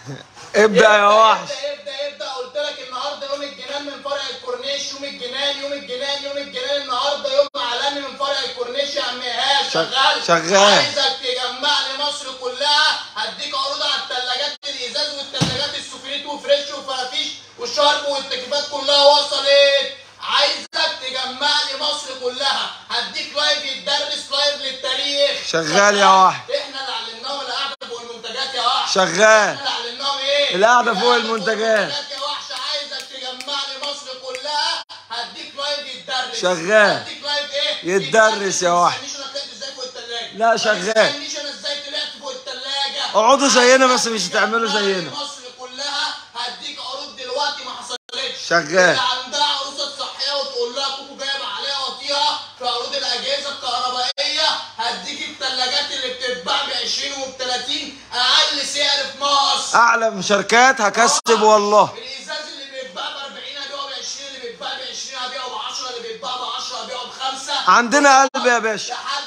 ابدا يا وحش ابدا ابدا ابدا قلت لك النهارده يوم الجنان من فرع الكورنيش يوم الجنان يوم الجنان يوم الجنان النهارده يوم عالمي من فرع الكورنيش يا عم ايهاب شغال شغال. عايزك تجمع لي مصر كلها هديك عروض على الثلاجات الازاز والثلاجات السوفيت وفريش وفرافيش والشرب والتكييفات كلها وصلت عايزك تجمع لي مصر كلها هديك لايف يتدرس لايف للتاريخ شغال يا واحد. احنا اللي علمناهم القعده فوق المنتجات يا واحد شغال احنا اللي علمناهم ايه القعدة فوق المنتجات. يا وحش عايزك تجمع لي مصر كلها هديك لايف يتدرس شغال. هديك لايف ايه يتدرس يا وحش. ما تسألنيش انا طلعت ازاي فوق التلاجة لا، شغال. ما تسألنيش انا ازاي طلعت فوق التلاجة اقعدوا زينا بس عايزك مش هتعملوا تجمع لي زينا. مصر كلها هديك عروض دلوقتي ما حصلتش شغال. اللي عندها عروسة صحية وتقول لها كوكو جايب عليها وطيها في عروض الأجهزة الكهربائية هديك الثلاجات اللي بتتباع ب 20 وب 30 أقل سعر في مصر اعلى مشاركات هكسب والله الازاز اللي بيتباع ب 40 هبيعه ب 20 اللي بيتباع ب 20 هبيعه ب 10 اللي بيتباع ب 10 هبيعه ب 5 عندنا قلب يا باشا لحد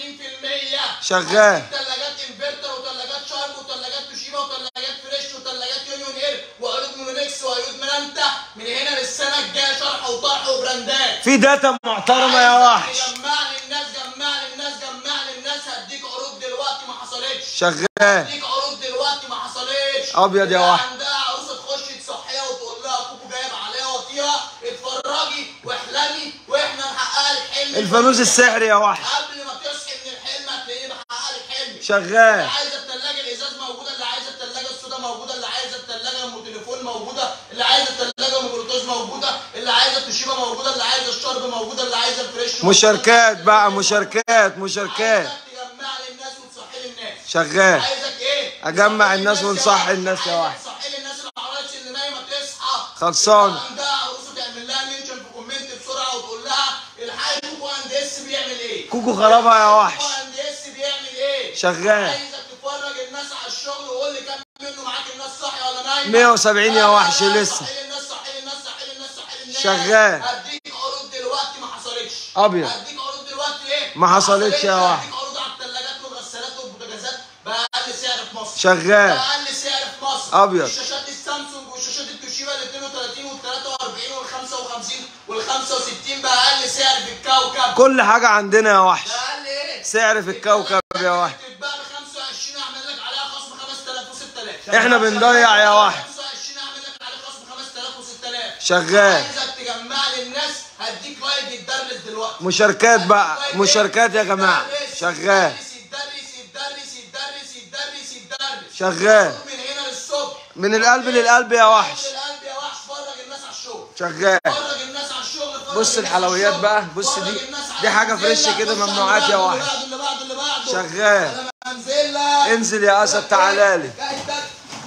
80% شغال. ثلاجات انفرتر وثلاجات شارب وثلاجات توشيبا وثلاجات فريش وثلاجات يونيون اير وعروض مونونكس وعروض منانتا من هنا للسنه الجايه شرح وطرح وبراندات في داتا محترمه يا وحش جمع لي الناس جمع لي الناس جمع لي الناس هديك عروض دلوقتي ما حصلتش شغال هديك عروض دلوقتي ما حصلتش أبيض يا اللي واحد. عندها عروسه تخش تصحيها وتقول لها كوكو جايب عليها وطيها اتفرجي واحلمي واحنا نحقق لك حلمك الفانوس السحري يا وحش قبل ما تصحي من الحلم هتلاقيني بحقق لك حلمك شغال اللي عايزه الثلاجه الازاز موجوده اللي عايزه الثلاجه السوداء موجوده اللي عايزه الثلاجه ام تليفون موجوده اللي عايزه الثلاجه ام بلوتوث موجوده اللي عايزه التوشيبا موجوده اللي عايزه الشرب موجوده اللي عايزه الفريش موجودة. مشاركات بقى مشاركات مشاركات عايزك تجمع لي الناس وتصحي لي الناس شغال عايزك ايه أجمع تصحي الناس يا ونصحي واحد. الناس يا واحد. عايزك تصحي لي الناس العرايس اللي نايمه تصحى خلصان. اللي عندها عروسه تعمل لها منشن في كومنت بسرعه وتقول لها الحقي كوكو اند اس بيعمل ايه كوكو خرابها يا وحش كوكو اند اس بيعمل ايه شغال. عايزك تفرج الناس على الشغل وقول لي كام منه معاك الناس صاحيه ولا نايمه 170 يا آه، وحش لا، لسه. صحي لي الناس صحي لي الناس صحي لي الناس صحي لي الناس شغال. هديك عروض دلوقتي ما حصلتش أبيض. هديك عروض دلوقتي ايه ما حصلتش يا واحد. هديك عروض على الثلاجات والغسالات والبوتاجازات باقل سعر في مصر شغال. باقل سعر في مصر أبيض. الشاشات السامسونج والشاشات التوشيبا ال 32 وال 43 وال 55 وال 65 باقل سعر في الكوكب كل حاجه عندنا يا وحش باقل ايه سعر في الكوكب يا وحش تتباع ب 25 اعمل لك عليها خصم 5000 و6000 احنا بنضيع يا وحش 25 اعمل لك عليها خصم 5000 و6000 شغال. عايزك تجمع لي الناس هديك لايف يتدرس دلوقتي مشاركات بقى لايف مشاركات يا جماعه يتدرس، شغال يتدرس يتدرس يتدرس يتدرس يتدرس يتدرس شغال. من هنا للصبح من القلب للقلب يا وحش من القلب يا وحش فرج الناس على الشغل شغال فرج الناس على الشغل فرج بص الناس الحلويات على الشغل، بقى، بص فرج دي- الناس على دي حاجة النزلة، فريش كده بص على ممنوعات يا اللي وحش. بعده، اللي بعده اللي بعده شغال. انا منزل لك انزل يا اسد تعالى لي جايتك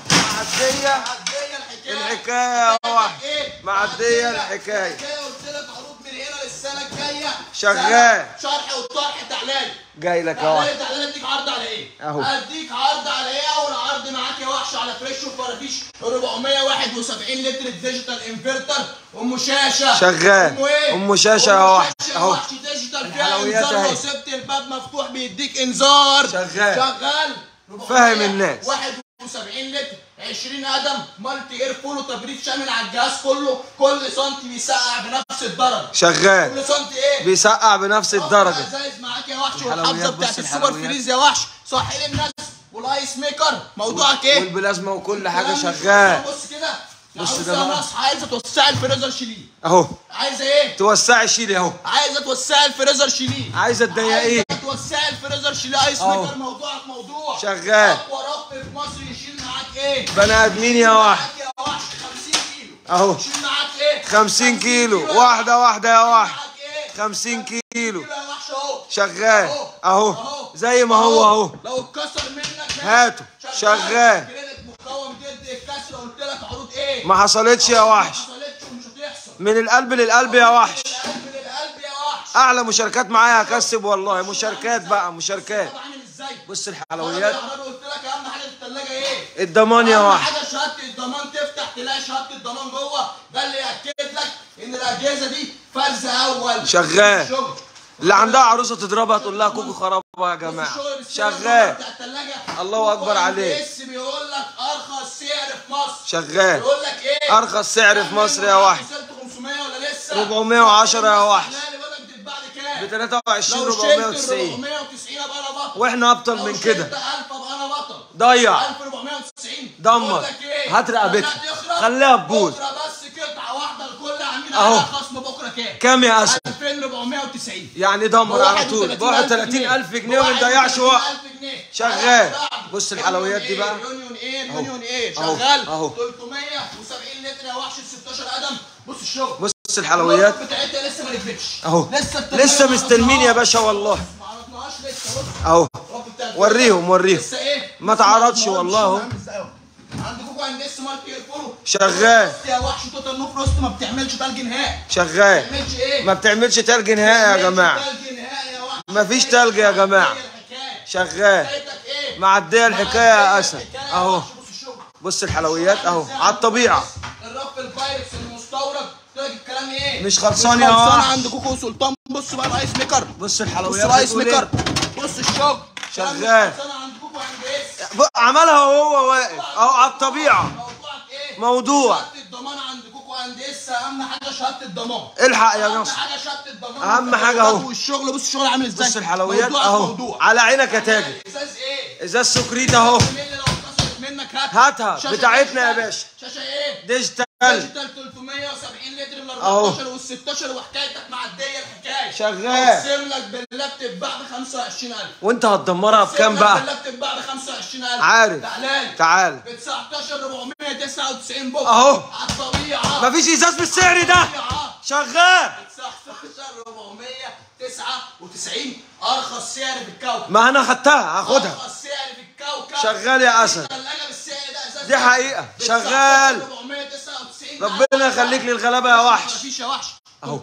معديه معديه الحكايه الحكايه يا وحش ايه معديه الحكايه الحكايه قلت لك عروض من هنا للسنه الجايه شغال. شرح وطرح تعالى جاي لك يا وحش تعالى تعالى اديك عرض على ايه؟ أهو. اديك عرض على ايه؟ اول عرض معاك يا وحش على فريش وفرافيش 471 لتر ديجيتال انفرتر ام شاشه شغال. ام ايه؟ أم شاشة يا وحش. اهو أهو. وحش ديجيتال فيها الحلويات انذار أهي. لو سبت الباب مفتوح بيديك انذار شغال. شغال فاهم الناس. 71 لتر 20 قدم مالتي اير فول وتبريد شامل على الجهاز كله كل سنتي بيسقع بنفس الدرجه شغال كل سنتي ايه؟ بيسقع بنفس الدرجه ازايز معاك يا وحش الحلويات والحافظه بص بتاعت السوبر الحلويات. فريز يا وحش صحي لي الناس والايس ميكر موضوعك ايه؟ والبلازما وكل حاجه الكلام مش شغال بص كده بص بص ده ده بقى. ناس عايزه توسعي الفريزر شيليه اهو عايزه ايه؟ توسعي شيلي اهو عايزه توسعي الفريزر شيليه عايزه تضيقيه عايزه توسعي الفريزر شيليه ايس أهو. ميكر موضوعك موضوع شغال. اقوى رف في مصر يشيل معاك ايه؟ بني ادمين يا واحد معاك يا وحش 50 كيلو أهو. يشيل معاك ايه؟ 50 كيلو يا واحده واحده يا يشيل واحد معاك ايه؟ 50 كيلو كيلو يا وحش اهو شغال أهو. اهو زي ما هو اهو لو اتكسر منك هاته. شغال. كريدت مقاوم ضد الكسر قلت لك عروض ايه؟ ما حصلتش يا ما وحش حصلتش ومش هتحصل من القلب للقلب يا وحش القلب للقلب يا وحش اعلى مشاركات معايا هكسب والله مشاركات بقى مشاركات طب عامل ازاي؟ بص حلويات الحلويات قلت لك اهم حاجه في الثلاجه ايه؟ الضمان يا اهم وحش حاجه شهاده الضمان تفتح تلاقي شهاده الضمان جوه ده اللي ياكد لك ان الاجهزه دي فرز اول شغال. شغل اللي عندها عروسه تضربها تقول لها كوكو خرابها يا جماعه شغال الله أكبر عليك. اس بيقول لك ارخص سعر شغال يقول لك ايه أرخص سعر في مصر يا وحش. وصلت 500 ولا لسه 410 يا وحش. لا يقول لك بتتباع بكام ب 23 لو شلت 490 490 ابقى انا بطل واحنا ابطل لو من شلت كده 1000 ابقى انا بطل ضيع 1490 دمر. بقول لك ايه؟ هات رقبتها. خليها تخرب. خليها تبوظ. بكره بس قطعه واحده لكل عميل أهو. عليها خصم بكره كام؟ كام يا اسد 2490 يعني دمر على طول ب 31000 جنيه وما نضيعش وقت شغال. بص الحلويات دي بقى. يونيون ايه أهو. يونيون ايه أهو. شغال أهو. 370 لتر يا وحش ال 16 قدم بص الشغل بص الحلويات الرف بتاعتها لسه ما نكذبش اهو لسه التلاجة لسه ما مستلمين يا عرفناهاش. باشا والله ما عرفناهاش لسه بص اهو الرف بتاع الفرن. وريهم وريهم لسه ايه ما تعرضش والله اهو. عند كوكو عند اس مارك يرفروا شغال يا وحش توتال نو فروست ما بتعملش تلج نهائي ما شغال بتعملش ايه ما بتعملش تلج نهائي يا جماعه تلج نهائي يا وحش مفيش تلج يا جماعه هي الحكاية. شغال حكايتك ايه معديه الحكايه يا معدية اسد الحكاية يا اهو وحش. بص الشغل. بص الحلويات اهو على الطبيعه الرف البايركس المستورد تلاقي الكلام ايه مش خلصان يا خلصان وحش. عند كوكو سلطان بص بقى الايس ميكر بص بص الحلويات الايس بتقول ميكر إيه؟ بص الشغل كلام مش شغال. خلصان عند كوكو عند اس ب- عملها وهو واقف اهو على الطبيعه موضوعك ايه موضوع شهاده الضمان عند كوكو عند اس اهم حاجه شهاده الضمان الحق يا اهم نصر حاجه شهاده الضمان أهم حاجة أهو. والشغل بص الشغل عامل ازاي بص الحلويات موضوعك اهو موضوع على عينك يا تاجر ازاز ايه ازاز سكريت اهو اللي لو اتكسرت منك هات هاتها. شاشة بتاعتنا يا ديجيتال. باشا. شاشه ايه ديجيتال ديجيتال 370 لتر ال أهو. 14 وال 16 وحكايتك معديه الحكايه شغال. اقسم لك بالله بتتباع ب 25000 وانت هتدمرها بكام أقسم لك بقى بالله بتتباع ب 25000 عارف. تعالى تعال ب 19499 بكره أهو. على الطبيعه مفيش ازاز بالسعر ده طبيعة. شغال 19499 ارخص سعر في الكوكب ما انا خدتها هاخدها ارخص سعر في الكوكب شغال يا اسد الثلاجه بالسعر ده اساسا دي حقيقة. شغال. 499 ربنا يخليك للغلابه يا وحش مفيش يا وحش أهو.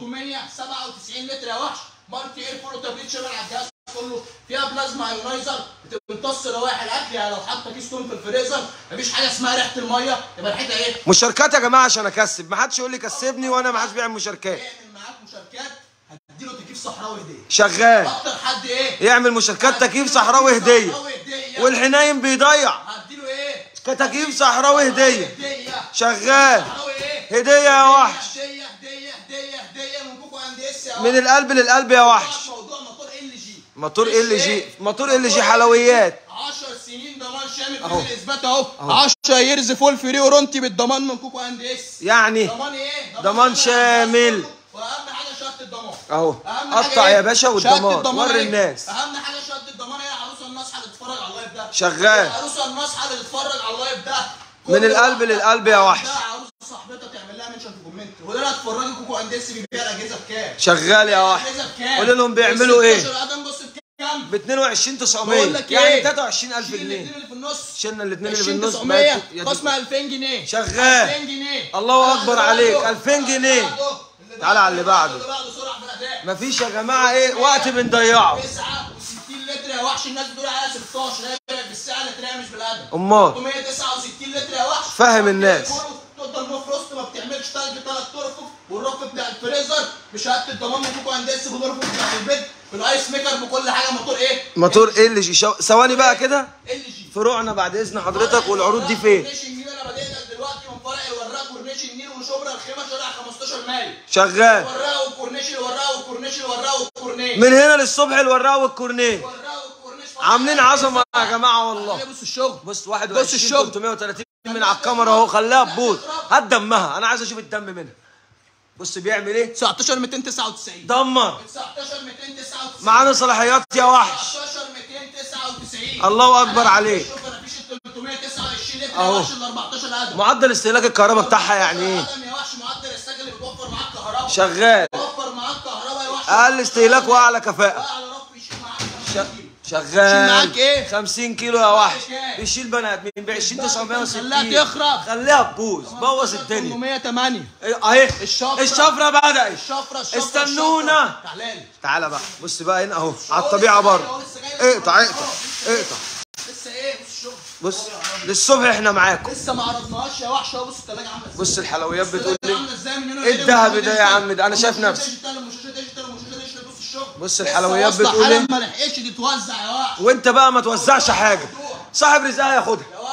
397 لتر يا وحش مالتي اير فولو تابليت شغال على الجهاز كله فيها بلازما ايونايزر بتمتص روائح الاكل يعني لو حاطه كيس توم في الفريزر مفيش حاجه اسمها ريحه الميه يبقى ريحتها ايه؟ مشاركات يا جماعه عشان اكسب ما حدش يقول لي كسبني وانا ما حدش بيعمل مشاركات اعمل معاك مشاركات هتديله تكييف صحراوي هديه شغال اكتر حد ايه؟ يعمل مشاركات تكييف صحراوي هديه صحراوي هديه والحنايم بيضيع هديله ايه؟ كتكييف صحراوي هديه هديه شغال صحراوي ايه؟ هديه يا وحش هديه هديه هديه هديه من كوكو عند اس يا من القلب للقلب يا وحش موضوع موتور ال جي موتور ال جي موتور ال جي حلويات 10 سنين ضمان شامل أهو. في الاثبات اهو 10 يرز فول فري ورونتي بالضمان من كوكو عند اس يعني ضمان ايه؟ ضمان شامل. واهم حاجه شهاده الضمان اهو اهم حاجه قطع إيه؟ يا باشا شهادة والضمان الضمان وري إيه؟ الناس اهم حاجه شهاده الضمان هي العروسه الناصحه اللي تتفرج على اللايف ده شغال العروسه الناصحه اللي تتفرج على اللايف ده من كل القلب واحدة للقلب يا وحش. عندها عروسه صاحبتها تعمل لها منشن في كومنت وده اللي هتفرجي كوكو عند اس بيبيع الاجهزه بكام شغال يا وحش الاجهزه بكام قول لهم بيعملوا ايه 16 قدم بص بكام ب 22 بقول 900 لك يعني ايه 23000 شيل جنيه الاثنين اللي في النص شلنا الاثنين اللي في 20 النص 900 بقت- يا خصم دي- 2000 جنيه شغال. 2000 جنيه الله أكبر عليك، 2000 جنيه. اللي تعالى على اللي بعده. اللي بعده سرعه في الاداء مفيش يا جماعه ايه وقت بنضيعه 69 لتر يا وحش الناس بتقول عليها 16 هي بقت بالساعه اللي تلاقيها مش بالقدم امال 369 لتر يا وحش فاهم الناس. توتال نو فروست ما بتعملش تلج ثلاث طرف والرف بتاع الفريزر بشهاده الضمان من كوكو هندسه بالرف بتاع البيت بالايس ميكر بكل حاجه موتور ايه؟ موتور ال جي شو... ثواني بقى كده ال جي فروعنا بعد اذن حضرتك والعروض دي فين كورنيش النيل انا بادئ لك دلوقتي من فرع الوراق كورنيش النيل وشبرا الخيمه شارع 15 مايل شغال الوراق والكورنيش الوراق والكورنيش الوراق والكورنيش من هنا للصبح الوراق والكورنيه الوراق والكورنيش عاملين عظمه يا جماعه والله عليه بص الشغل بص 21 بص الشغل. 330 من على الكاميرا اهو خليها تبوظ هات دمها انا عايز اشوف الدم منها بص بيعمل ايه 19 299 دمر 19 299 معانا صلاحيات يا وحش 19 299 الله اكبر عليك شوف انا فيش ال 329 لتر أهو. يا وحش ال 14 قدم معدل استهلاك الكهرباء بتاعها يعني ايه قدم يا وحش معدل السجل اللي بتوفر معاك كهرباء شغال بتوفر معاك كهرباء يا وحش اقل استهلاك واعلى كفاءه على رف يشيل معاك ش- 50 كيلو. شغال معاك إيه؟ 50 كيلو يا وحش كام؟ بيشيل بني ادمين ب 20 960 خليها تخرب. خليها تبوظ بوظ الدنيا 808 إيه، اهي الشفرة. الشفره بدات الشفرة الشفرة استنونا. الشفرة. تعالى لي تعالى بقى بص بقى هنا اهو على الطبيعه بره اقطع اقطع اقطع لسه ايه بص الشغل بص للصبح احنا معاكم لسه ما عرضناهاش يا وحش اهو بص الثلاجه عامله ازاي بص الحلويات بتقول الثلاجة لي عامله ازاي من هنا إيه وهنا الذهب وهنا ده يا عم ده؟ أنا شايف ومشاشة نفسي. ديجيتال ومشاشة ديجيتال ومشاشة ديجيتال بص الشغل بص لسه الحلويات واصلة بتقول حالا إيه؟ ما لحقتش تتوزع يا وحش وانت بقى ما توزعش حاجه صاحب رزقها ياخدها يا وحش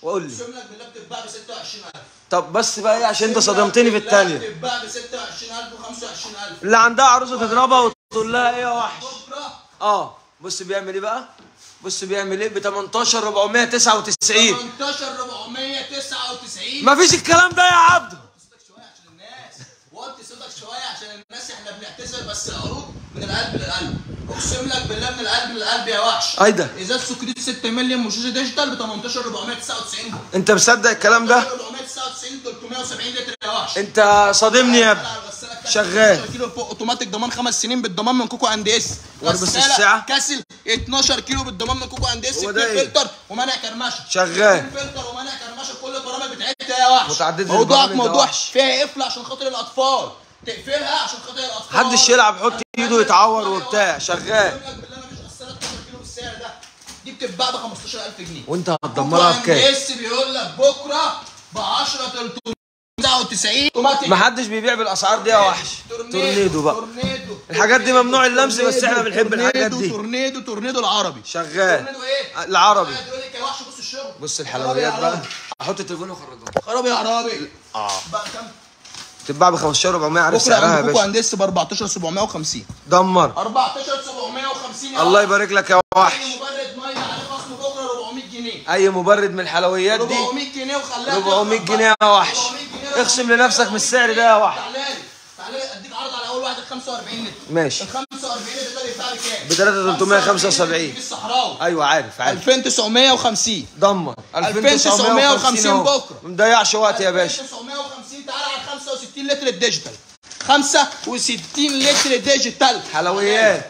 وقول لي اقسم لك بالله بتتباع ب 26000 طب بس بقى ايه عشان انت صدمتني في الثانيه بتتباع ب 26000 و 25000 اللي عندها عروسه تضربها وتقول لها ايه يا وحش بكره اه بص بيعمل ايه بقى بص بيعمل ايه ب 18 499 18 499 مفيش الكلام ده يا عبده صوتك شويه عشان الناس وطي صوتك شويه عشان الناس احنا بنعتذر بس العروض من القلب للقلب اقسم لك بالله من القلب للقلب يا وحش اي ده ازاز سكريت 6 مللي وشوشه ديجيتال ب 18 499 انت مصدق الكلام ده 499 370 لتر يا وحش انت صادمني يا ابني شغال. 12 كيلو فوق اوتوماتيك ضمان خمس سنين بالضمان من كوكو اند اس والبس غسالة الساعة. كاسل 12 كيلو بالضمان من كوكو اند اس هو ده اتنين ايه؟ فلتر ومنع كرمشه شغال. اتنين فلتر ومنع كرمشه كل البرامج بتاعتها يا وحش متعددة موضوعك البرامج يا موضوع وحش. فيها قفل عشان خاطر الاطفال تقفلها عشان خاطر الاطفال محدش يلعب يحط ايده يتعور وبتاع شغال أقسم لك بالله مفيش غسالة 12 كيلو بالسعر ده دي بتتباع ب 15000 جنيه وانت هتدمرها بكام اس بيقول لك بكره ب 10 399 اوتوماتيك محدش بيبيع بالاسعار دي يا وحش تورنيدو بقى تورنيدو الحاجات دي ممنوع اللمس بس احنا بنحب تورنيدو، الحاجات دي تورنيدو تورنيدو العربي شغال تورنيدو ايه؟ العربي يقول لك يا وحش بص الشغل بص الحلويات بقى احط التليفون واخرجها خرابي يا عربي اه بقى كام؟ تتباع ب 15400 عارف بكره سعرها يا عند كوكو باشا هندس ب 14750 دمر 14750 يا الله وحش. يبارك لك يا وحش اي مبرد ميه عليه خصم بكره 400 جنيه اي مبرد من الحلويات دي 400 جنيه وخلاها 400 تخرب جنيه يا بقى. وحش 400 جنيه اخصم لنفسك من السعر ده يا وحش تعالى لي تعالى لي اديك عرض على اول واحد 45 لتر ماشي ال 45 لتر ده بيتباع بكام؟ ب 3375. في الصحراوي ايوه عارف عارف 2950 دمر 2950 أهو. بكرة. مضيعش وقت يا باشا 950 تعالى على 65 لتر الديجيتال 65 لتر ديجيتال حلويات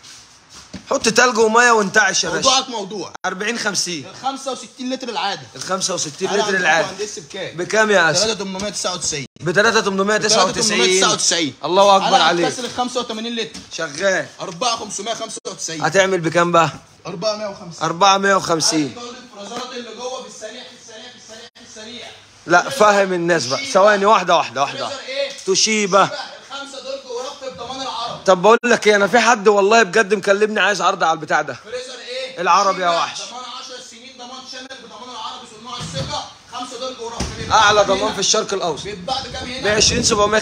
حط تلج وميه وانتعش يا باشا موضوعك موضوع 40 50 ال 65 لتر العاده ال 65 تعالى لتر عند العادي مهندس بكام؟ بكام يا اسف 3899 ب 3899 3899 الله اكبر على عليك كسر ال 85 لتر شغال 4595 هتعمل بكام بقى 450 450 الفرازات اللي جوه في السريع في السريع في السريع في السريع لا فاهم الناس بقى ثواني واحده واحده واحده فريزر ايه؟ توشيبا الخمسه دول جوه بضمان العرب طب بقول لك ايه انا في حد والله بجد مكلمني عايز عرض على البتاع ده فريزر ايه؟ العربي يا شيبة، وحش. ضمان 10 سنين ضمان شامل بضمان العربي صناع الثقه خمسه دول جوه اعلى ضمان في الشرق الاوسط بيتباع بكام ب هنا؟ 20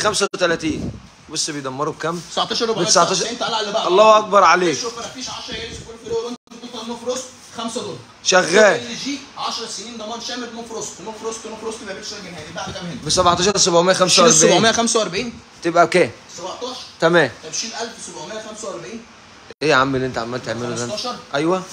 735 بص بيدمروا بكام 19 ب 19 499 تعالى على اللي بقى الله اكبر عليك شوف انا فيش 10 ياريس كل فريق اورنج توتال نو فروست 5 دول شغال ال جي 10 سنين ضمان شامل نو فروست نو فروست نو فروست ما بيعملش جنيه بيتباع بكام هنا؟ ب 17 شيل 745 745 تبقى كام 17 تمام طب شيل 1745 ايه يا عم اللي انت عمال تعمله ده 15 ايوه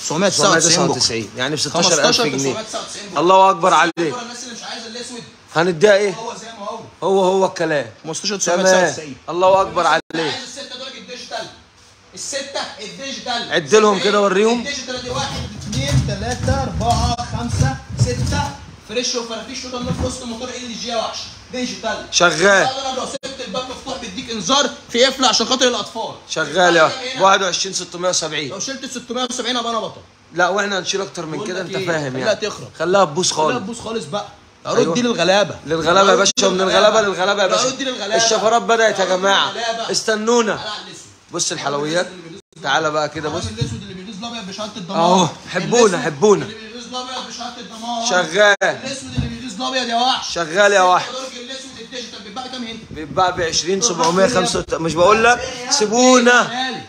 999 يعني ب 16000 15 جنيه 999 الله اكبر عليك الناس اللي مش عايزه الاسود هنديها ايه هو زي ما هو هو هو الكلام 15 تمام 999 الله اكبر عليك عايز الستة دول الديجيتال الستة الديجيتال عد لهم ستة كده إيه؟ وريهم. الديجيتال دي واحد اثنين ثلاثة أربعة خمسة ستة فريش وفرافيش توتال نو فروست موتور ال جي وحش ديجيتال شغال انا لو سبت الباب مفتوح بيديك انذار في قفل عشان خاطر الاطفال شغال يا هنا. 21 670 لو شلت 670 ابقى انا بطل لا واحنا هنشيل اكتر من بقول كده لك انت إيه، فاهم خليها يعني تخرب. خليها تبوظ لا خالص تبوظ خالص بقى العروض أيوة. دي للغلابه للغلابه يا باشا ومن الغلابه للغلابه يا العروض دي باشا للغلابه الشفرات بدات يا العروض جماعه للغلابة. استنونا تعالى على الاسود بص الحلويات تعالى بقى كده بص الراجل الاسود اللي بيدوس الابيض بشهاده الضمان أهو، حبونا، الأسود حبونا. اللي بيدوس الابيض بشهاده الضمان شغال الاسود اللي بيدوس الابيض يا وحش شغال يا وحش الراجل الاسود الديجيتال بيتباع كام هنا؟ بيتباع ب 20 735 مش بقول لك سيبونا غالي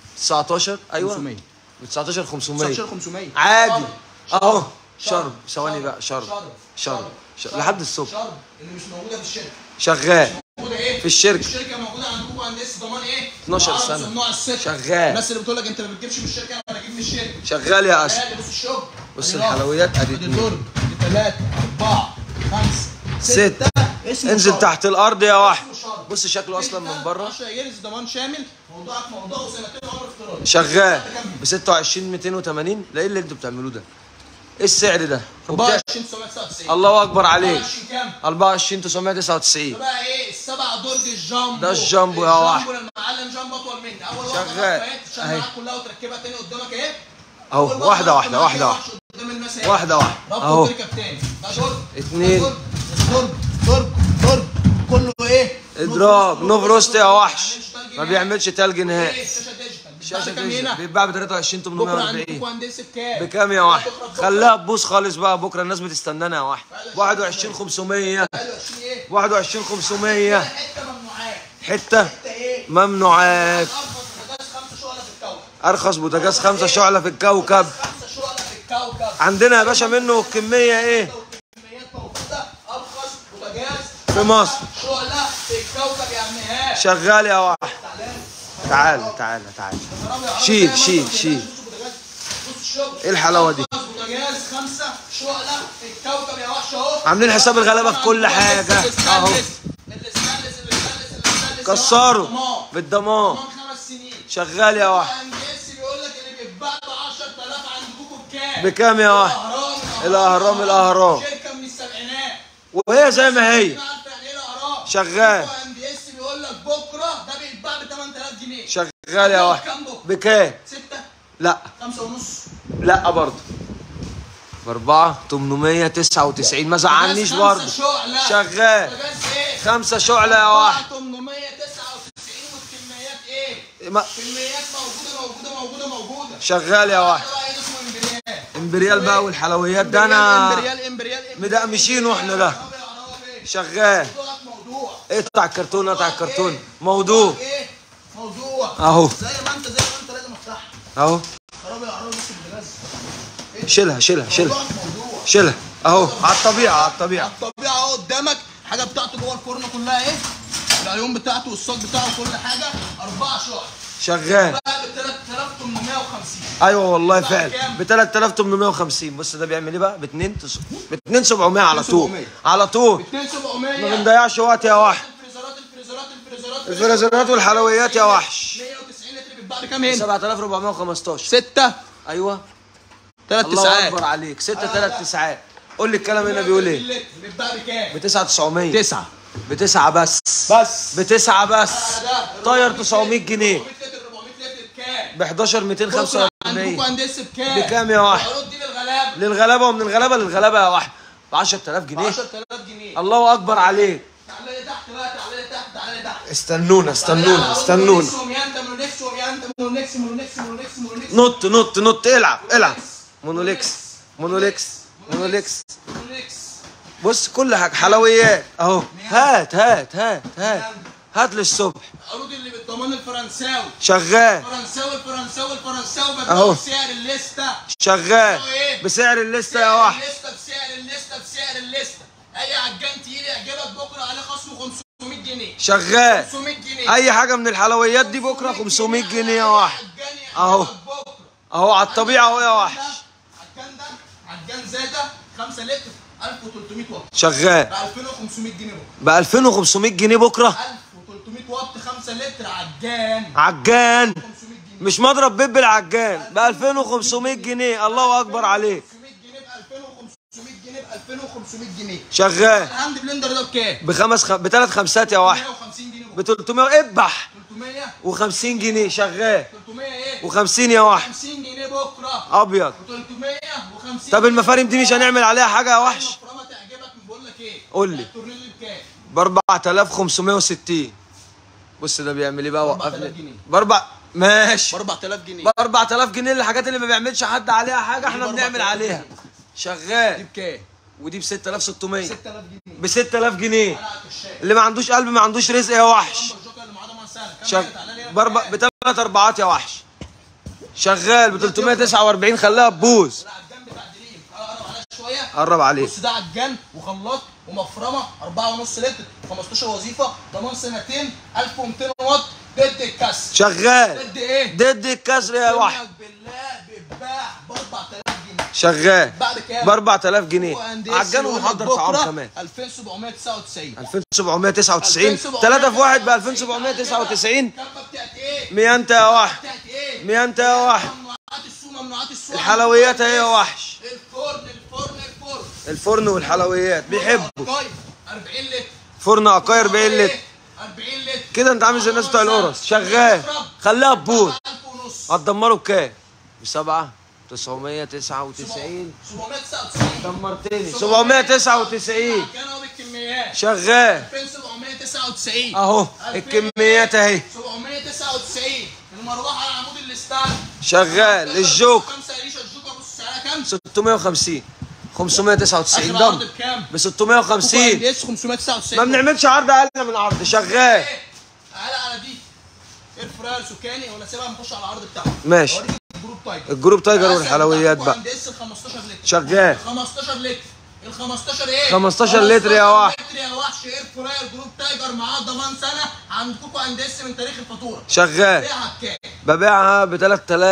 19 ايوه 500 ب 19 500 19 500 عادي شرب. اهو شرب. شرب ثواني بقى شرب شرب شرب. لحد الصبح شرب اللي مش موجوده في الشركه شغال موجوده ايه؟ في الشركة. الشركه موجوده عندكم عند اس ضمان ايه؟ 12 عرب سنة. صناع الثقة. شغال. الناس اللي بتقول لك انت ما بتجيبش من الشركه انا بجيب من الشركه شغال يا اسف عادي، بص الشغل بص أدي الحلويات، واحد، أدي ادي اتنين. درج ادي ثلاثه اربعه خمسه ستة. اسمه انزل شرب. تحت الارض يا واحد اسمه شرب. بص شكله اصلا من بره 10 يارس ضمان شامل موضوعك موضوع وسنتين عمر افتراضي شغال ب 26 280 ده ايه اللي انتوا بتعملوه ده ايه السعر ده وبتاع 24 999 الله اكبر عليك 24 كام؟ 24 999 ده بقى ايه السبع درج الجامبو ده الجامبو يا واحد. الجامبو المعلم جامبو اطول مني اول واحده شغال. تشغل أهي. معاك كلها وتركبها تاني قدامك اهي اهو أول واحده واحده واحدة واحده معاك واحده قدام الناس اهي. واحدة واحدة. ربط أهو. وتركب تاني ده درج اتنين. ده درج درج درج كله ايه اضراب نو فروست يا وحش بيعملش تلج ما نهائي. بيعملش تلج ايه نهائي الشاشه ديجيتال شاشه كام ديجيتال هنا بيتباع ب 23 بكره عندكم 840 هندسه بكام بكام يا واحد هتخرب بكرة. خليها تبوظ خالص بقى بكره الناس بتستنانا يا واحد 21 500 21 ايه 21 500 حته ممنوعات حته حته ايه ممنوعات ارخص بوتاجاز خمسه شعله في الكوكب ارخص بوتاجاز خمسة شعلة في الكوكب خمسه شعله في الكوكب عندنا يا باشا منه كميه ايه كميات موجوده ارخص بوتاجاز في مصر. شعله في الكوكب يا عم ايهاب شغال يا واحد تعالى تعال تعال تعال خراب يا عم شيل، زي ما شيل، انت شيل. بوتاجاز. بص الشغل ايه الحلاوه دي أرخص بوتاجاز خمسه شعله في الكوكب يا وحش اهو عاملين حساب الغلابه في كل حاجه اهو كسروا بالضمان ضمان خمس سنين شغال يا واحد ام اس بيقول لك اللي بيتباع ب 10000 عندكم بكام؟ بكام يا واحد الاهرام الاهرام شركه من السبعينات وهي زي ما هي عارف يعني ايه الاهرام؟ شغال. ام بي اس بيقول لك بكره ده بيتباع ب 8000 جنيه شغال يا واحد كام بكره؟ بكام 6 لا 5 ونص لا برضه بأربعة 899 ما زعلنيش برضه شغال خمسة شعلة يا واحد 899 والكميات ايه؟ ما- كميات موجوده موجوده موجوده موجوده شغال يا واحد ده بقى ايه اسمه امبريال امبريال بقى والحلويات ده انا امبريال امبريال مدقمشين واحنا ده. شغال موضوع اقطع الكرتون اقطع الكرتون موضوع ايه موضوع اهو زي ما انت زي ما انت لازم افتحها اهو خراب يا عربي بس بالغاز شيلها شيلها شيلها موضوع موضوع شيلها اهو على الطبيعة على الطبيعة الطبيعه اهو قدامك حاجه بتاعته جوه الفرن كلها ايه العيون بتاعته والصاج بتاعه كل حاجه اربعه شهر شغال بقى ب 3850 ايوه والله بقى فعلا كام؟ ب 3850 بص ده بيعمل ايه بقى ب 2 ب 2700 على طول 2700. على طول 2700 ما بنضيعش وقت يا واحد الفريزرات الفريزرات الفريزرات الفريزرات والحلويات يا وحش 190 لتر بيتباع بكام هنا 7415 ستة ايوه ثلاث الله تسعات اكبر عليك 6 3 تسعات قول لي الكلام هنا بيقول ايه اللتر بيتباع بكام؟ ب 9900 تسعة بتسعة بس بس بتسعة بس ده طاير 900 جنيه 400 لتر 400 لتر بكام؟ ب 11 بكرة عندكم 245 هندسة بكام؟ بكام يا واحد؟ العروض دي للغلابة للغلابه ومن الغلابه للغلابه يا واحد ب 10000 ب جنيه 10000 جنيه الله اكبر عليك تعالى لي تحت بقى تعالى لي تحت تعالى لي تحت استنونا استنونا استنونا نط نط نط العب العب مونوليكس مونوليكس مونوليكس بص كل حاجه حلويات اهو هات هات هات هات هات للصبح العروض اللي بالضمان الفرنساوي شغال فرنساوي الفرنساوي الفرنساوي أهو. ببيعه بسعر الليسته شغال بسعر الليسته يا واحد الليسته بسعر الليسته بسعر الليسته اي عجان تقيل يعجبك بكره عليه خصم 500 جنيه شغال 500 جنيه اي حاجه من الحلويات دي بكره 500 جنيه يا واحد عجان يعجبك أهو. بكرة. اهو على الطبيعه اهو يا وحش عجان ده عجان زاده 5 لتر 1300 واط شغال ب 2500 جنيه بكره ب 2500 جنيه بكره 1300 واط 5 لتر عجان عجان 500 جنيه مش مضرب بيب العجان ب 2500 جنيه الله اكبر عليك 500 جنيه ب 2500 جنيه ب 2500 جنيه شغال الهاند بلندر ده بكام؟ بخمس خ... بثلاث خمسات يا واحد 150 جنيه ب 300 ابح 300 و50 جنيه شغال 300 ايه؟ و50 يا واحد 50 جنيه بكره ابيض و350 طب المفارم دي مش هنعمل عليها حاجه يا وحش المفرمه تعجبك بقول لك ايه؟ قول لي. التورنيل بكام؟ ب 4560 بص ده بيعمل ايه بقى 4000 وقفني جنيه. باربع ماشي ب 4000 جنيه ب 4000 جنيه الحاجات اللي ما بيعملش حد عليها حاجه احنا دي ب بنعمل 4000 عليها دي شغال بكام؟ ودي ب 6600 6000 جنيه ب 6000 جنيه انا على الكشاف اللي ما عندوش قلب ما عندوش رزق يا وحش لمبر جوكر اللي معاه ضمان سنه كام شغ... هي؟ تعالى لي هنا باربع بكام؟ بثلاث اربعات يا وحش شغال ب 349 خليها تبوظ لا عجان بتاع دريم اقرب عليها شويه قرب عليه بص ده عجان وخلاط ومفرمه 4.5 لتر 15 وظيفه ضمان سنتين 1200 واط ضد الكسر شغال ضد ايه؟ ضد الكسر يا وحش أقسم لك بالله بيتباع ب 4000 جنيه شغال بعد كام؟ ب 4000 جنيه وأنديسي عجان يقول لك ومحضر بكرة طعام كمان 2799 2799 3 في 1 ب 2799 كفه بتاعت ايه؟ مية انت يا واحد بتاعت ايه؟ مية انت يا واحد ممنوعات السوق ممنوعات السوق الحلويات اهي يا وحش الفرن الفرن الفرن الفرن والحلويات بيحبوا طيب 40 لتر فرن عقاير 40 لتر 40 لتر كده انت عامل زي الناس بتوع القرص شغال خليها تبوظ 1000 ونص هتدمره بكام؟ بسبعة 999 799 دمرتني 799 كان هو بالكميات شغال 2799 اهو الكميات اهي 799 المروحه على عمود الاستانلس شغال الجوك خمسه يا ريشه الجوكه بص سعرها كام 650 599 اخر عرض ضم بكام ب 650 اس 599 ما بنعملش عرض اقل من عرض شغال تعالى على دي اير فراير سكاني ولا سيبها نخش على العرض بتاعها ماشي. أوريك الجروب تايجر الجروب تايجر أسد والحلويات بتاعكوا بقى عند اس ال 15 لتر شغال 15 لتر ال 15 ايه 15 لتر يا وحش. لتر يا وحش اير فراير جروب تايجر معاه ضمان سنه عندكم عند اس من تاريخ الفاتوره شغال بيعها بكام؟ ببيعها ب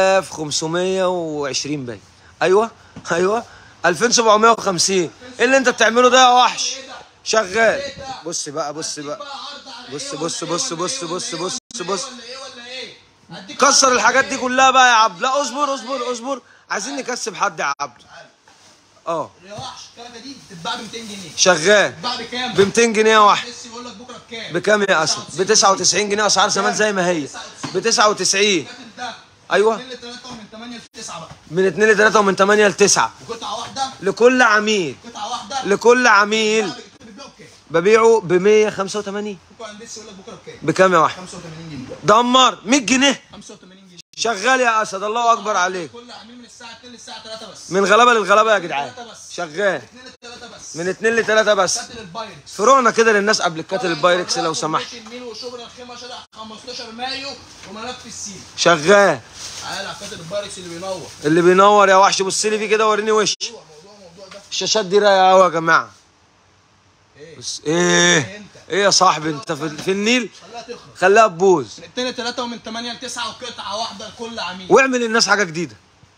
3520 باين ايوه ايوه 2750 ايه اللي انت بتعمله ده يا وحش ايه ده؟ شغال ايه ده؟ بص بقى بص بقى بقى عرض على بص إيه بص ولا بص إيه بص ولا بص إيه بص ولا بص إيه ولا ايه ولا ايه؟ هديك كسر عرض الحاجات على دي إيه؟ كلها بقى يا عبد لا اصبر اصبر اصبر عايزين نكسب حد يا عبد اه يا وحش الكركه دي بتتباع ب 200 جنيه شغال بتتباع بكام؟ ب 200 جنيه يا واحد بس يقول لك بكره بكام؟ بكام يا اسد ب 99 جنيه اسعار زمان زي ما هي ب 99 الكاتب ده أيوة. 2 ل 3 ومن 8 ل 9 بقى من 2 ل 3 ومن 8 ل 9 قطعه واحده لكل عميل قطعه واحده لكل عميل بتبيعوا بكام؟ ببيعه ب 185 بكره عند يقول لك بكره بكام؟ بكام يا واحد 85 جنيه دمر 100 جنيه 85 جنيه شغال يا اسد الله اكبر عليك كل عميل من الساعه 2 للساعه 3 بس من غلبه للغلبه يا جدعان 3 بس شغال 2 ل 3 بس من 2 ل 3 بس كاتل البايركس فروعنا كده للناس قبل الكاتل البايركس لو سمحت النيل وشبرا الخيمه شارع 15 مايو وملف السين شغال تعالى على كاتل البايركس اللي بينور اللي بينور يا وحش بص لي فيه كده وريني وش موضوع موضوع موضوع ده الشاشات دي رايقه قوي يا جماعه ايه بس ايه ايه يا صاحبي انت في, في النيل خليها تخرج خليها تبوظ من 2 ل 3 ومن 8 ل 9 وقطعه واحده لكل عميل واعمل للناس حاجه جديده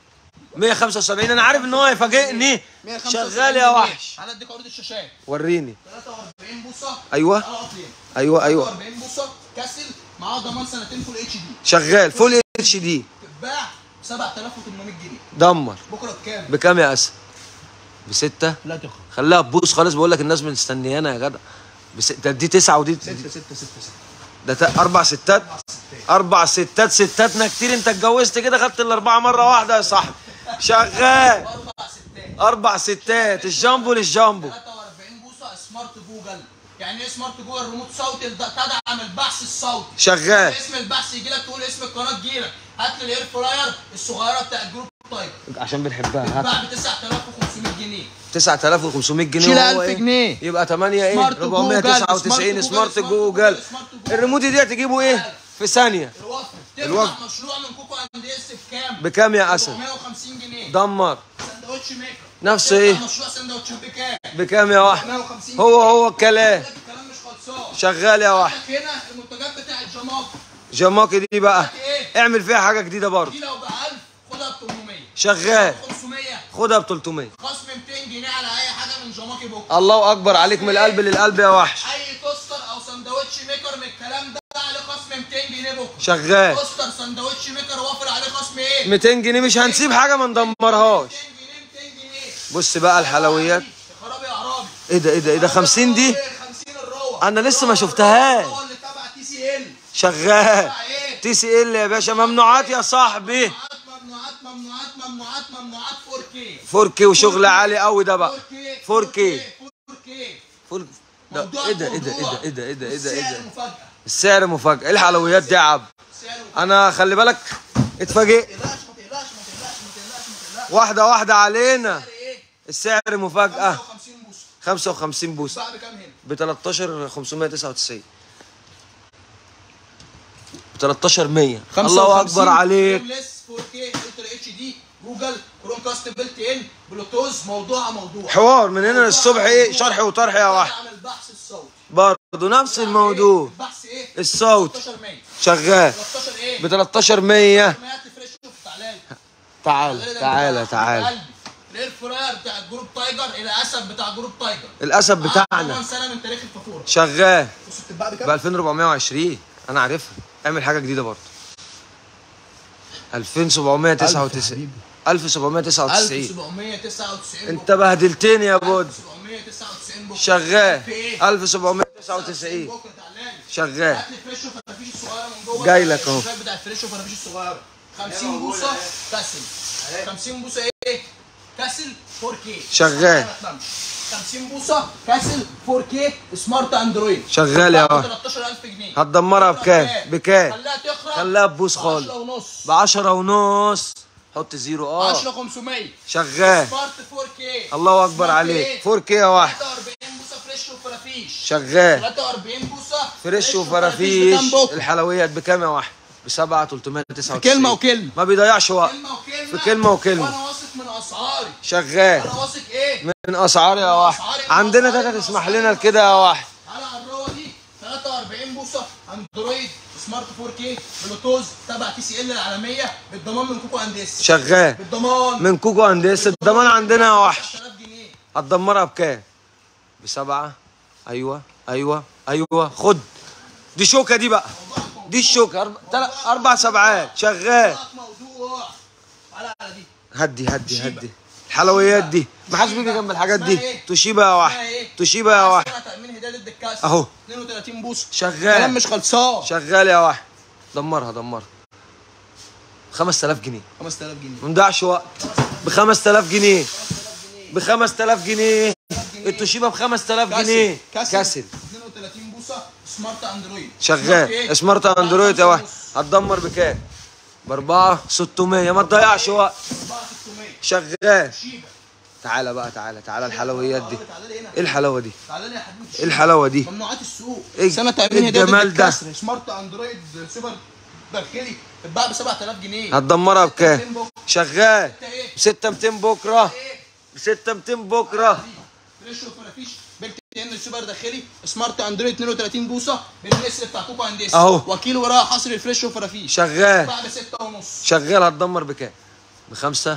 175 انا عارف ان هو هيفاجئني 175 شغال يا جنيه. وحش تعالى اديك عروض الشاشات وريني 43 بوصه ايوه على قطرين ايوه ايوه 43 بوصه كاسل معاه ضمان سنتين فول اتش دي شغال فول اتش دي تتباع ب 7800 جنيه دمر بكره بكام؟ بكام يا اسد بستة لا تخرج خليها تبوظ خالص بقول لك الناس مستنيانا يا جدع بس ده دي تسعة ودي 6 6 6 6 ده ت- اربع ستات اربع ستات ستاتنا كتير انت اتجوزت كده خدت الاربعه مره واحده يا صاحبي شغال اربع ستات اربع ستات الجامبو للجامبو 43 بوصه سمارت جوجل يعني ايه سمارت جوجل ريموت صوتي الد- تدعم البحث الصوتي شغال اسم البحث يجي لك تقول اسم القناه تجي لك هات لي الاير فراير الصغيره بتاع الجروب تايب عشان بنحبها تتباع ب 9500 جنيه 9500 جنيه شيل وهو 1000 إيه؟ جنيه. يبقى 8 ايه سمارت جوجل، 499 سمارت سمارت جوجل، جوجل سمارت جوجل. الريموت دي هتجيبه ايه في ثانيه الوفر الوفر. تفتح مشروع من كوكو عند اس بكام؟ بكام يا اسد 450 جنيه دمر سندوتش ميكر نفس تفتح ايه مشروع سندوتش بكام؟ بكام يا واحد 450 هو هو الكلام لك الكلام مش خلصان شغال يا واحد عندك هنا المنتجات بتاعت جماك جماكي دي بقى ايه؟ اعمل فيها حاجه جديده برضه دي لو ب 1000 خدها ب 800 شغال 500 خدها ب 300 خصم 200 جنيه على اي حاجه من جماكي بكره الله اكبر عليك من القلب للقلب يا وحش اي توستر او سندوتش ميكر من الكلام ده عليه خصم 200 جنيه بكره شغال توستر سندوتش ميكر وافر عليه خصم ايه 200 جنيه مش هنسيب حاجه ما ندمرهاش 200 جنيه 200 جنيه بص بقى الحلويات يا خرابي يا عرابي ايه ده ايه ده ايه ده 50 دي 50 الروه أنا لسه ما شفتهاش. الروه اللي تبع تي سي ال شغال تبع ايه تي سي ال يا باشا ممنوعات يا صاحبي ممنوعات ممنوعات ممنوعات ممنوعات 4K 4K وشغل عالي قوي ده بقى 4K 4K 4K فول ده موضوع ايه ده ايه ده ايه موضوع. ده ايه ده ايه ده ايه ده ايه والسعر ده مفاجأة السعر مفاجأة ايه الحلويات دي يا عبد السعر مفاجأة انا خلي بالك اتفاجئت ما تقلقش ما تقلقش ما تقلقش ما تقلقش ما تقلقش واحدة واحدة علينا السعر ايه؟ السعر مفاجأة 55 بوصة 55 بوصة باع بكام هنا؟ ب 13 599 ب 13 100 الله اكبر عليك فريمليس 4K الترا اتش دي جوجل كروم كاست بيلت ان بلوتوث موضوع موضوع حوار من هنا للصبح ايه شرح وطرح يا واحد عمل البحث الصوتي برضه نفس الموضوع البحث ايه؟ الصوت 13 100 شغال 13 ايه؟ ب 13 100 ما فريش شوف تعالى لي. تعال تعالى تعالى قلبي. الاير فراير بتاع جروب تايجر الاسد بتاع جروب تايجر الاسد بتاعنا ضمان سنه من تاريخ الفاتوره شغال بص بتتباع ب بكام؟ 2420 انا عارفها اعمل حاجه جديده برضه 2799 1799 1799 انت بهدلتني يا بود 1799 بكره شغال في ايه؟ 1799 بكره تعالى لي. شغال هات لي فريش وفرافيش الصغيره من جوه جاي لك اهو. الشباك بتاع الفريش وفرافيش الصغيره 50 بوصه كاسل 50 بوصه ايه؟ كاسل 4K شغال. ما تنامش. 50 بوصه كاسل 4K سمارت اندرويد شغال يا واحد 13000 جنيه هتدمرها بكام بكام خليها تخرج خليها ببوس خالص 10 ونص ب 10 ونص حط زيرو اه 10 500 شغال سمارت 4K الله اكبر سمارت عليك إيه؟ 4K يا واحد 43 بوصه فريش وفرافيش شغال 43 بوصه فريش بكام وفرافيش بكره؟ الحلويات بكام يا واحد ب 7 399 كلمة وكلمة. ما بيضيعش وقت كلمه وكلمه في كلمة وكلمة. وانا واثق من اسعاري شغال انا واثق ايه من اسعار يا واحد عندنا داتا تسمح لنا كده يا واحد على الروه دي 43 بوصه اندرويد سمارت 4K بلوتوز تبع تي سي ال العالميه بالضمان من كوكو انديس شغال بالضمان من كوكو هندسه الضمان عندنا يا وحش 10000 جنيه هتدمرها بكام بسبعة ايوه ايوه ايوه خد دي شوكه دي بقى دي الشوكه أربع, تل... اربع سبعات شغال معاك موضوع على على دي هدي هدي هدي الحلويات دي ما حدش بيجي جنب الحاجات اسمها دي إيه؟ توشيبا يا اسمها واحد إيه؟ توشيبا يا واحد سرعة تأمين هداية ضد الكاس أهو. 32 بوصه شغال. كلام مش خلصان شغال يا واحد دمرها دمرها 5000 جنيه 5000 جنيه ما نضيعش وقت ب 5000 جنيه ب 5000 جنيه التوشيبا ب 5000 جنيه كاسل كاسل 32 بوصه سمارت اندرويد سمارت شغال إيه؟ سمارت اندرويد يا واحد ونص. هتدمر بكام؟ ب 4 600 ما تضيعش وقت 4600 شغال شيبه تعالى بقى تعالى تعالى الحلويات دي تعالى لي هنا ايه الحلاوه دي؟ تعالى لي يا حبيبي ايه الحلاوه دي؟ ممنوعات السوق إيه سنه تامين هدايه ضد الجمال ده؟ الكسر سمارت اندرويد سوبر داخلي اتباع ب 7000 جنيه هتدمرها بكام؟ 200 بكرة. شغال انت ايه؟ ب 6200 بكره ايه؟ ب 6200 بكره فريش وفرافيش بلت ان سوبر داخلي سمارت اندرويد 32 بوصه بالنسر بتاع كوكو انديس أهو. وكيل وراها حصر الفريش وفرافيش شغال اتباع ب 6 ونص شغال هتدمر بكام؟ بخمسة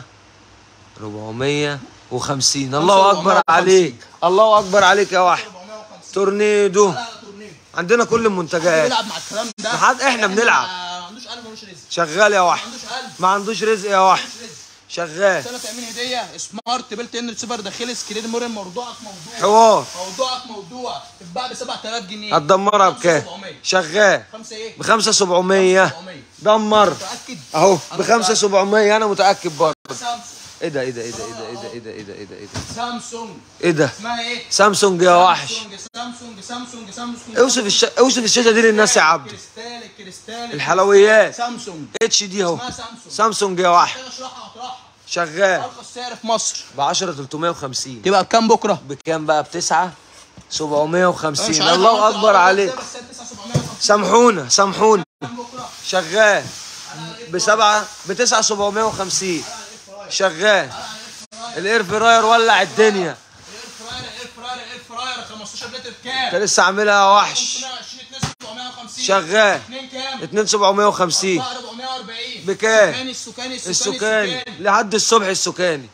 450 الله اكبر عليك الله اكبر عليك يا واحد 450 تورنيدو لا لا تورنيدو عندنا كل المنتجات بيلعب مع الكلام ده ما حد- إحنا بنلعب. ما عندوش قلب ملوش رزق شغال يا ما واحد عندوش قلب ما عندوش رزق يا واحد ملوش رزق شغال سنه تامين هديه سمارت بلت ان سوبر داخلي سكرين مرن موضوعك موضوع حوار موضوعك موضوع اتباع ب 7000 جنيه هتدمرها بكام؟ 5700. شغال خمسه ايه؟ بخمسة 700 700 دمر متاكد اهو أنا بخمسة متأكد. 700 انا متاكد برضه سامسونج ايه ده ايه ده ايه ده ايه ده ايه ده ايه ده ايه ده ايه ده سامسونج ايه ده اسمها ايه؟ سامسونج يا وحش سامسونج سامسونج سامسونج سامسونج اوصف الش... اوصف الشاشه دي للناس يا عبد كريستال الكريستال الحلويات سامسونج اتش دي اهو اسمها سامسونج سامسونج يا وحش محتاج اشرحها هطرحها شغال ارخص سعر في مصر ب 10 350 تبقى بكام بكره؟ بكام بقى بتسعة أنا مش 750 عارف الله عملت اكبر العرض عليك إزاي، بس هي 9750. سامحونا سامحونا كام بكره؟ شغال بسبعة بتسعة 750 شغال الاير فراير ولع الدنيا اير فراير اير فراير اير فراير 15 لتر انت بكام؟ لسه عاملها يا وحش 520 2 750 شغال 2 كام؟ 2 750 4 440 بكام؟ السكاني السكاني السكاني لحد الصبح السكاني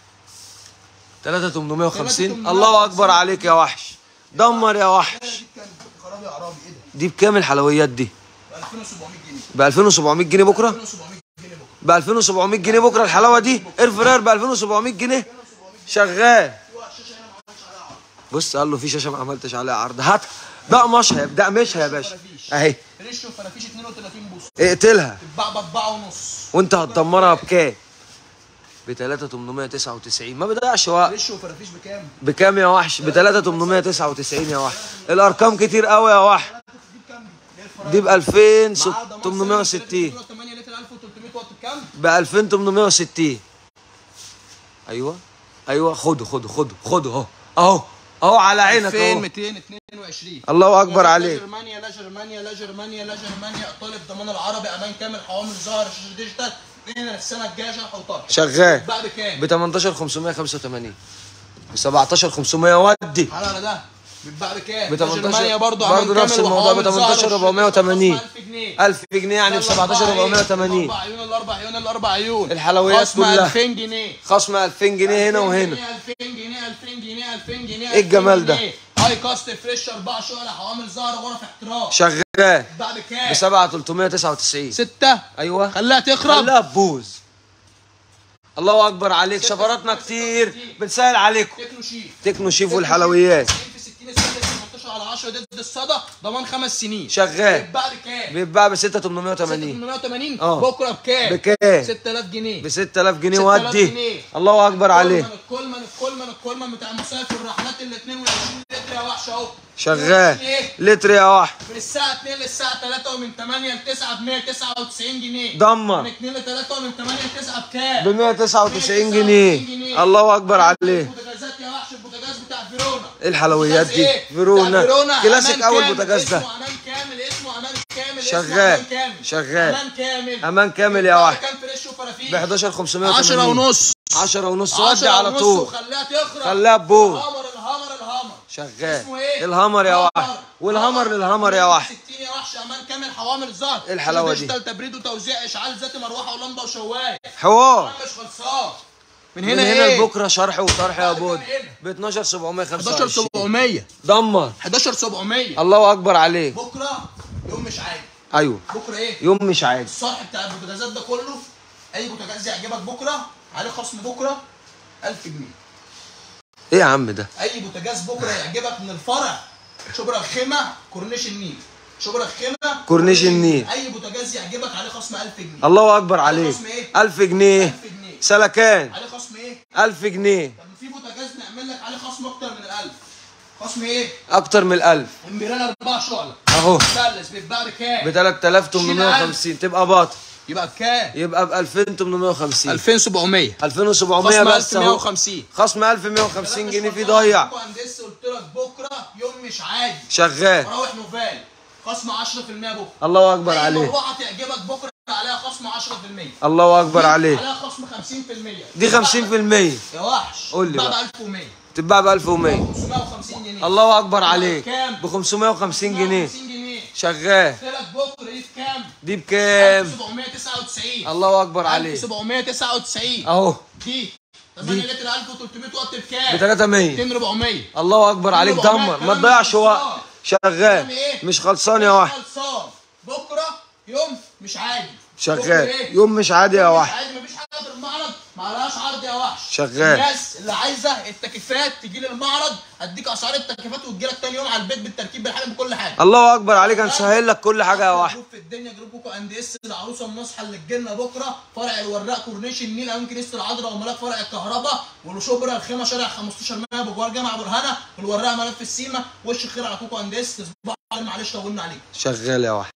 3850 3,850. الله اكبر عليك يا وحش دمر يا وحش دي كام؟ خرابي يا عرابي ايه ده؟ دي بكام الحلويات دي ب 2700 جنيه ب 2700 جنيه بكره 2700 جنيه بكره ب 2700 جنيه بكره الحلاوه دي اير فراير ب 2700 جنيه شغال بص قال له في شاشه ما عملتش عليها عرض هات دقمشها يا دقمشها يا باشا اهي فريش وفرافيش 32 بوصه اقتلها تتباع ب 4 ونص وانت هتدمرها بكام ب 3899 ما بيضيعش وقت فريش وفرافيش بكام؟ بكام يا وحش ب 3899 يا وحش الارقام كتير قوي يا وحش دي بكام دي؟ دي ب 2860 8 لتر 1300 واط بكام؟ ب 2860 ايوه ايوه خده خده خده خده اهو اهو اهو على عينك اهو 2222 الله اكبر لا عليك جرمانيا لا جرمانيا لا جرمانيا لا جرمانيا طالب ضمان العربي امان كامل حوامل ظهر شاشه ديجيتال هنا السنه الجايه شرح وطرح شغال بقى بكام؟ ب 18585 ب 17500 ودي على على ده بيتباع بكام؟ ب 18 جرمانيا برضه برضه امان نفس كامل الموضوع ب وحوامل ظهر 18480 1000 جنيه 1000 جنيه يعني ب 17480 الاربع عيون الاربع عيون الاربع عيون الحلويات خصم كلها. 2000 جنيه خصم 2000 جنيه هنا وهنا 2000 جنيه 2000 جنيه 2000 جنيه إيه الجمال ده؟ هاي كاست فريش اربع شقق حوامل ظهر غرف احتراق شغال بيتباع بكام؟ ب 7399 ستة ايوه خليها تخرب خلاها تبوظ الله اكبر عليك شفراتنا كتير بنسهل عليكم تكنو شيف تكنو شيف والحلويات 90 في 60 سنه 18 على 10 ضد الصدى ضمان خمس سنين شغال بيتباع بكام؟ بيتباع ب 6880 880 اه. بكره بكام؟ بكام؟ 6000 جنيه ب 6000 جنيه 6000 ودي جنيه. الله اكبر عليه الكولمان الكولمان الكولمان بتاع المصايف والرحلات ال 22 لتر يا وحش اهو شغال ايه لتر يا واحد من الساعة 2 للساعة 3 ومن 8 ل 9 ب 199 جنيه دمر. من 2 ل 3 ومن 8 ل 9 بكام؟ ب 199 جنيه الله اكبر عليه البوتاجازات يا وحش البوتاجاز بتاع فيرونا ايه الحلويات دي إيه؟ بتاع فيرونا كلاسيك أمان اول كامل. بوتاجاز ده اسمه امان كامل اسمه امان كامل اسمه شغال. أمان كامل. شغال. امان كامل امان كامل يا بعد واحد كام فريش وفرافيش ب 11580 10 ونص 10 ونص ودي 10 على ونص طول وخليها تخرج خليها ببوز. الهمر الهمر الهمر شغال اسمه ايه؟ الهمر يا واحد والهمر للهمر يا واحد 60 يا وحش امان كامل حوامل ظهر إيه الحلاوة دي؟ ديجيتال تبريد وتوزيع اشعال ذاتي مروحه ولمبه وشوايه حوار مش خلصان من من هنا هنا ايه؟ لبكره شرح وطرح يا بود من هنا. ب 12725 11700 دمر 11700 الله اكبر عليك بكره يوم مش عادي ايوه بكره ايه؟ يوم مش عادي الصرح بتاع البوتاجازات ده كله اي بوتاجاز يعجبك بكره عليه خصم بكره 1000 جنيه ايه يا عم ده اي بوتاجاز بكره يعجبك من الفرع شبرا الخيمه كورنيش النيل شبرا الخيمه كورنيش النيل. اي بوتاجاز يعجبك عليه خصم 1000 جنيه الله اكبر عليك خصم إيه؟ 1000 جنيه 1000 جنيه سلكان عليه خصم ايه؟ 1000 جنيه طب في بوتاجاز نعمل لك عليه خصم اكتر من ال 1000 خصم ايه؟ اكتر من 1000 امبريلا 4 شعله اهو مثلث بيتباع بكام؟ ب 3850 تبقى باطل يبقى بكام؟ يبقى ب 2850 2700 2700 خصم بس اهو 1150 خصم 1150 جنيه في ضيع مهندس قلت لك بكره يوم مش عادي شغال مراوح نوفال خصم 10% بكره الله اكبر اي عليك مروحه تعجبك بكره عليها خصم 10% الله اكبر عليك عليها خصم 50% دي 50% يا وحش قول لي بعد بقى. 1100 تتباع ب 1100 550 جنيه الله اكبر عليك كام؟ ب 550 جنيه 550 جنيه شغال قلت لك بكره دي بكام؟ دي بكام 799 الله اكبر عليك 799 اهو دي 8 لتر 1300 واط بكام؟ ب 300 200 400 الله اكبر عليك 400 دمر ما كلام تضيعش مش وقت خلصان. شغال إيه؟ مش خلصان يا واحد خلصان بكره يوم مش عادي بكرة شغال إيه؟ يوم مش عادي يا يوم مش واحد عادي مفيش حاجه في المعرض معلهاش عرض يا وحش شغال. الناس اللي عايزه التكييفات تجي لي المعرض اديك اسعار التكييفات وتجي لك تاني يوم على البيت بالتركيب بالحاجه بكل حاجه الله اكبر عليك هنسهل لك كل حاجه يا واحد جروب في الدنيا جروب كوكو اند اس العروسه الناصحه اللي تجيلنا بكره فرع الوراق كورنيش النيل امام كنيسه العذراء وملاك فرع الكهرباء والشبرا الخيمه شارع 15 مية بجوار جامع ابو الهنا والوراق ملف السيما وش الخير على كوكو اند اس تصبحوا على- معلش طولنا عليك شغال يا واحد